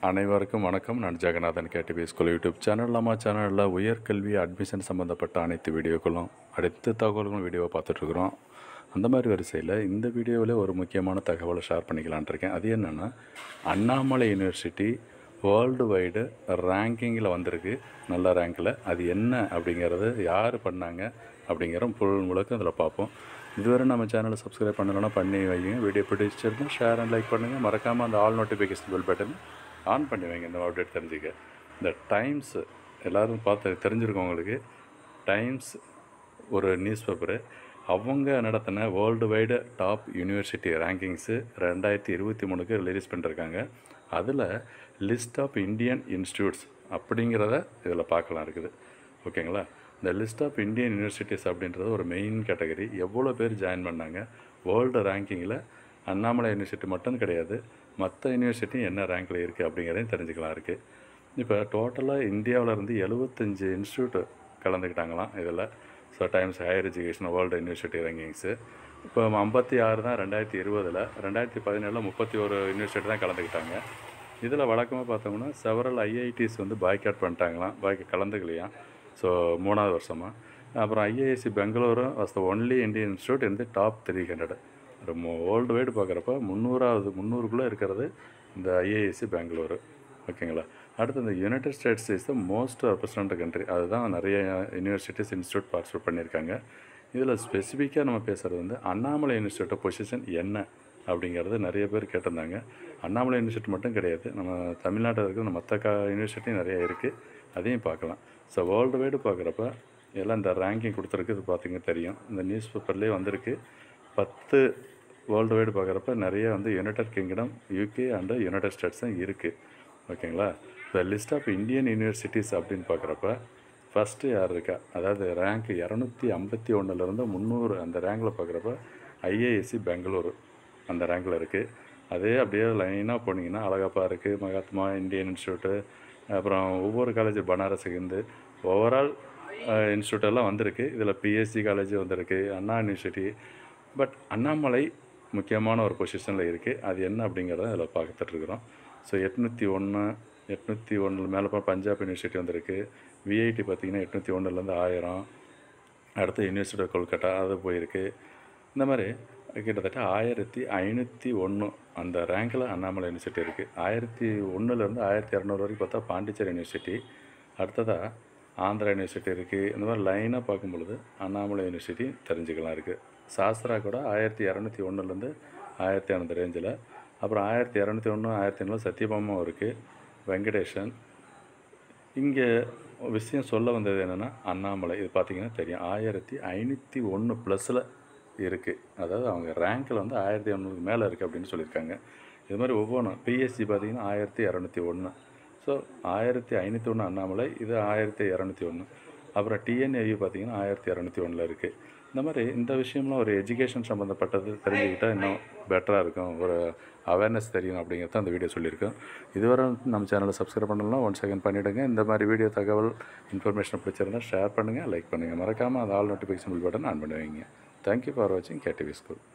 அனைவருக்கும் வணக்கம் நான் Jagannathan KTV school YouTube channel நம்ம சேனலில் உயர்கல்வி அட்மிஷன் சம்மந்தப்பட்ட அனைத்து வீடியோக்களும் அடுத்த தகவல்களும் வீடியோவை பார்த்துட்ருக்குறோம் அந்த மாதிரி வரிசையில் இந்த வீடியோவில் ஒரு முக்கியமான தகவலை ஷேர் பண்ணிக்கலான்ட்டு இருக்கேன் அது என்னென்னா அண்ணாமலை யூனிவர்சிட்டி வேர்ல்டு வைடு ரேங்கிங்கில் வந்திருக்கு நல்ல ரேங்கில் அது என்ன அப்படிங்கிறது யார் பண்ணாங்க அப்படிங்கிற ஃபுல் முழுக்க அதில் பார்ப்போம் இதுவரை நம்ம சேனலை சப்ஸ்கிரைப் பண்ணலைன்னா பண்ணி வைங்க வீடியோ பிடிச்சிருந்தா ஷேர் அண்ட் லைக் பண்ணுங்கள் மறக்காமல் அந்த all notification bell button on பண்ணி வைங்க இந்த அப்டேட் தெரிஞ்சுக்க இந்த டைம்ஸ் எல்லோரும் பார்த்து தெரிஞ்சிருக்கோம் உங்களுக்கு டைம்ஸ் ஒரு நியூஸ் பேப்பரு அவங்க நடத்தின world wide top university rankings ரெண்டாயிரத்தி இருபத்தி மூணுக்கு ரிலீஸ் பண்ணிருக்காங்க அதில் லிஸ்ட் ஆஃப் இந்தியன் இன்ஸ்டியூட்ஸ் அப்படிங்கிறத இதில் பார்க்கலாம் இருக்குது ஓகேங்களா இந்த லிஸ்ட் ஆஃப் இந்தியன் யூனிவர்சிட்டிஸ் அப்படின்றது ஒரு மெயின் கேட்டகரி எவ்வளோ பேர் ஜாயின் பண்ணாங்க வேர்ல்டு ரேங்கிங்கில் அண்ணாமலை யூனிவர்சிட்டி மட்டும் கிடையாது மற்ற யூனிவர்சிட்டி என்ன ரேங்கில் இருக்குது அப்படிங்கிறதையும் தெரிஞ்சுக்கலாம் இருக்குது இப்போ டோட்டலாக இந்தியாவில் இருந்து எழுபத்தஞ்சு இன்ஸ்டியூட் கலந்துக்கிட்டாங்களாம் இதில் so Times Higher Education world university rankings இப்போ ஐம்பத்தி ஆறு தான் ரெண்டாயிரத்தி இருபதில் ரெண்டாயிரத்தி பதினேழில் முப்பத்தி ஒரு யூனிவர்சிட்டி தான் கலந்துக்கிட்டாங்க இதில் வழக்கமாக பார்த்தோம்னா செவரல் ஐஐடிஸ் வந்து பாய்காட் பண்ணிட்டாங்களாம் பாய்க்கு கலந்துக்கலையாம் ஸோ மூணாவது வருஷமாக அப்புறம் ஐஏஎஸ்சி பெங்களூரும் was the only Indian institute இந்த டாப் த்ரீ ஹண்ட்ரட் ரொம்ப வேர்ல்டு வைடு பார்க்குறப்ப முந்நூறாவது முந்நூறுக்குள்ளே இருக்கிறது இந்த ஐஏஎஸ்சி பெங்களூரு ஓகேங்களா அடுத்து இந்த United States is the most represent country அதுதான் நிறைய யூனிவர்சிட்டிஸ் இன்ஸ்டியூட் பார்ட்டிசிபேட் பண்ணியிருக்காங்க இதில் ஸ்பெசிஃபிக்காக நம்ம பேசுகிறது வந்து அண்ணாமலை யூனிவர்சிட்டி பொசிஷன் என்ன அப்படிங்கிறது நிறைய பேர் கேட்டிருந்தாங்க அண்ணாமலை யூனிவர்சிட்டி மட்டும் கிடையாது நம்ம தமிழ்நாட்டில் இருக்கிற மற்ற க யூனிவர்சிட்டி நிறைய இருக்குது அதையும் பார்க்கலாம் ஸோ வேர்ல்டு வைடு பார்க்குறப்ப எல்லாம் இந்த ரேங்கிங் கொடுத்துருக்கு இது பார்த்திங்க தெரியும் இந்த நியூஸ் பேப்பர்லேயே வந்திருக்கு பத்து வேர்ல்டு வைடு பார்க்குறப்ப நிறைய வந்து United Kingdom UK and United States தான் இருக்குது ஓகேங்களா இப்போ லிஸ்ட் ஆஃப் இந்தியன் யூனிவர்சிட்டிஸ் அப்படின்னு பார்க்குறப்ப ஃபஸ்ட்டு யார் இருக்கா அதாவது ரேங்க் இரநூத்தி ஐம்பத்தி ஒன்றுலேருந்து முந்நூறு அந்த ரேங்கில் பார்க்குறப்ப ஐஏஎஸ்சி பெங்களூரு அந்த ரேங்கில் இருக்குது அதே அப்படியே லைனாக போனீங்கன்னா அழகப்பா இருக்குது மகாத்மா இந்தியன் இன்ஸ்டியூட்டு அப்புறம் ஒவ்வொரு காலேஜ் பனாரஸ் இருந்து ஓவரால் இன்ஸ்டியூட் எல்லாம் வந்திருக்கு இதில் பிஎஸ்சி காலேஜ் வந்திருக்கு அண்ணா யூனிவர்சிட்டி பட் அண்ணாமலை முக்கியமான ஒரு பொசிஷனில் இருக்குது அது என்ன அப்படிங்கிறத அதில் பார்த்துட்ருக்குறோம் ஸோ எட்நூற்றி ஒன்று எட்நூற்றி ஒன்றில் மேலே போய் பஞ்சாப் யூனிவர்சிட்டி வந்திருக்கு விஐடி பார்த்திங்கன்னா எட்நூற்றி ஒன்றுலேருந்து ஆயிரம் அடுத்து யூனிவர்சிட்டி ஆஃப் கொல்கட்டா அது போயிருக்கு இந்த மாதிரி கிட்டத்தட்ட ஆயிரத்தி ஐநூற்றி ஒன்று அந்த ரேங்கில் அண்ணாமலை யூனிவர்சிட்டி இருக்குது ஆயிரத்தி ஒன்றுலேருந்து ஆயிரத்தி இரநூறு வரைக்கும் பார்த்தா பாண்டிச்சேரி யூனிவர்சிட்டி அடுத்ததாக ஆந்திரா யூனிவர்சிட்டி இருக்குது இந்த மாதிரி லைனாக பார்க்கும் பொழுது அண்ணாமலை யூனிவர்சிட்டி தெரிஞ்சுக்கலாம் இருக்குது சாஸ்திரா கூட ஆயிரத்தி இரநூத்தி ஒன்றுலேருந்து ஆயிரத்தி அந்த ரேஞ்சில் அப்புறம் ஆயிரத்தி இரநூத்தி ஒன்று ஆயிரத்தி ஐநூறு சத்யபாமாவும் இருக்குது வெங்கடேஷன் இங்கே விஷயம் சொல்ல வந்தது என்னென்னா அண்ணாமலை இது பார்த்திங்கன்னா தெரியும் ஆயிரத்தி ஐநூற்றி ஒன்று ப்ளஸில் இருக்குது அதாவது அவங்க ரேங்கில் வந்து ஆயிரத்தி இரநூறுக்கு மேலே இருக்குது அப்படின்னு சொல்லியிருக்காங்க இது மாதிரி ஒவ்வொன்றும் பிஎஸ்சி பார்த்திங்கன்னா ஆயிரத்தி இரநூத்தி ஒன்று ஸோ ஆயிரத்தி ஐநூற்றி ஒன்று அண்ணாமலை இது ஆயிரத்தி இரநூத்தி ஒன்று அப்புறம் டிஎன்ஏவி பார்த்திங்கன்னா ஆயிரத்தி இரநூத்தி ஒன்றில் இருக்குது இந்த மாதிரி இந்த விஷயம்லாம் ஒரு எஜுகேஷன் சம்மந்தப்பட்டது தெரிஞ்சுக்கிட்டால் இன்னும் பெட்டராக இருக்கும் ஒரு அவேர்னஸ் தெரியும் அப்படிங்கிறத அந்த வீடியோ சொல்லியிருக்கோம் இதுவரை நம்ம சேனலை சப்ஸ்கிரைப் பண்ணலாம் ஒன் செகண்ட் பண்ணிவிடுங்க இந்த மாதிரி வீடியோ தகவல் இன்ஃபர்மேஷன் பிடிச்சிருந்தால் ஷேர் பண்ணுங்கள் லைக் பண்ணுங்கள் மறக்காமல் அந்த all notification bell button on பண்ணி வைங்க தேங்க்யூ ஃபார் வாட்சிங் கேடிவி ஸ்கூல்